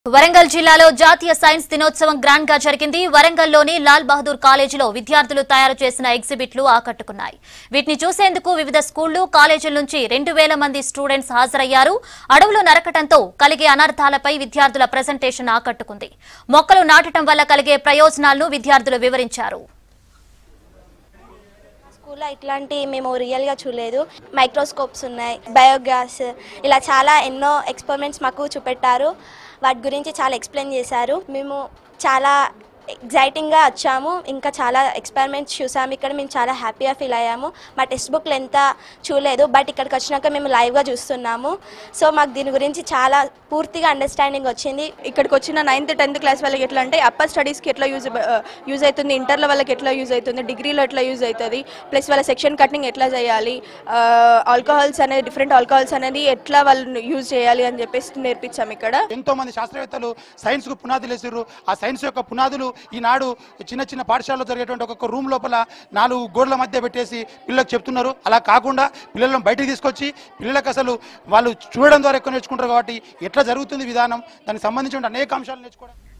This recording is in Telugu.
వరంగల్ జిల్లాలో జాతీయ సైన్స్ దినోత్సవం గ్రాండ్ గా జరిగింది వరంగల్లోని లాల్ బహదూర్ కాలేజీలో విద్యార్థులు తయారు చేసిన ఎగ్జిబిట్లు ఆకట్టుకున్నాయి వీటిని చూసేందుకు వివిధ స్కూళ్లు కాలేజీల నుంచి రెండు వేల మంది స్టూడెంట్స్ హాజరయ్యారు అడవులు నరకటంతో కలిగే అనర్థాలపై విద్యార్థుల ప్రజెంటేషన్ ఆకట్టుకుంది మొక్కలు నాటడం వల్ల కలిగే ప్రయోజనాలను విద్యార్థులు వివరించారు స్కూల్లో ఇట్లాంటి మేము రియల్గా చూడలేదు మైక్రోస్కోప్స్ ఉన్నాయి బయోగ్యాస్ ఇలా చాలా ఎన్నో ఎక్స్పెరిమెంట్స్ మాకు చూపెట్టారు వాటి గురించి చాలా ఎక్స్ప్లెయిన్ చేశారు మేము చాలా ఎగ్జైటింగ్గా వచ్చాము ఇంకా చాలా ఎక్స్పెరిమెంట్స్ చూసాము ఇక్కడ మేము చాలా హ్యాపీగా ఫీల్ అయ్యాము మా టెక్స్ట్ బుక్లు ఎంత చూడలేదు బట్ ఇక్కడికి వచ్చినాక మేము లైవ్గా చూస్తున్నాము సో మాకు దీని గురించి చాలా పూర్తిగా అండర్స్టాండింగ్ వచ్చింది ఇక్కడికి వచ్చిన నైన్త్ టెన్త్ క్లాస్ వాళ్ళకి ఎట్లా అంటే అప్పర్ స్టడీస్కి ఎట్లా యూజ్ యూజ్ అవుతుంది ఇంటర్లో వాళ్ళకి ఎట్లా యూజ్ అవుతుంది డిగ్రీలో ఎట్లా యూజ్ అవుతుంది ప్లస్ వాళ్ళ సెక్షన్ కటింగ్ ఎట్లా చేయాలి ఆల్కహాల్స్ అనేది డిఫరెంట్ ఆల్కహాల్స్ అనేది ఎట్లా వాళ్ళు యూజ్ చేయాలి అని చెప్పేసి నేర్పించాం ఇక్కడ ఎంతో మంది శాస్త్రవేత్తలు సైన్స్ కు పునాదులు వేసారు ఆ సైన్స్ యొక్క పునాదులు ఈనాడు చిన్న చిన్న పాఠశాలలో జరిగేటువంటి ఒక్కొక్క రూమ్ లోపల నాలుగు గోడల మధ్య పెట్టేసి పిల్లలకు చెప్తున్నారు అలా కాకుండా పిల్లలను బయటికి తీసుకొచ్చి పిల్లలకు అసలు వాళ్ళు చూడడం ద్వారా ఎక్కువ నేర్చుకుంటారు కాబట్టి ఎట్లా జరుగుతుంది విధానం దానికి సంబంధించిన అనేక అంశాలు నేర్చుకోవడం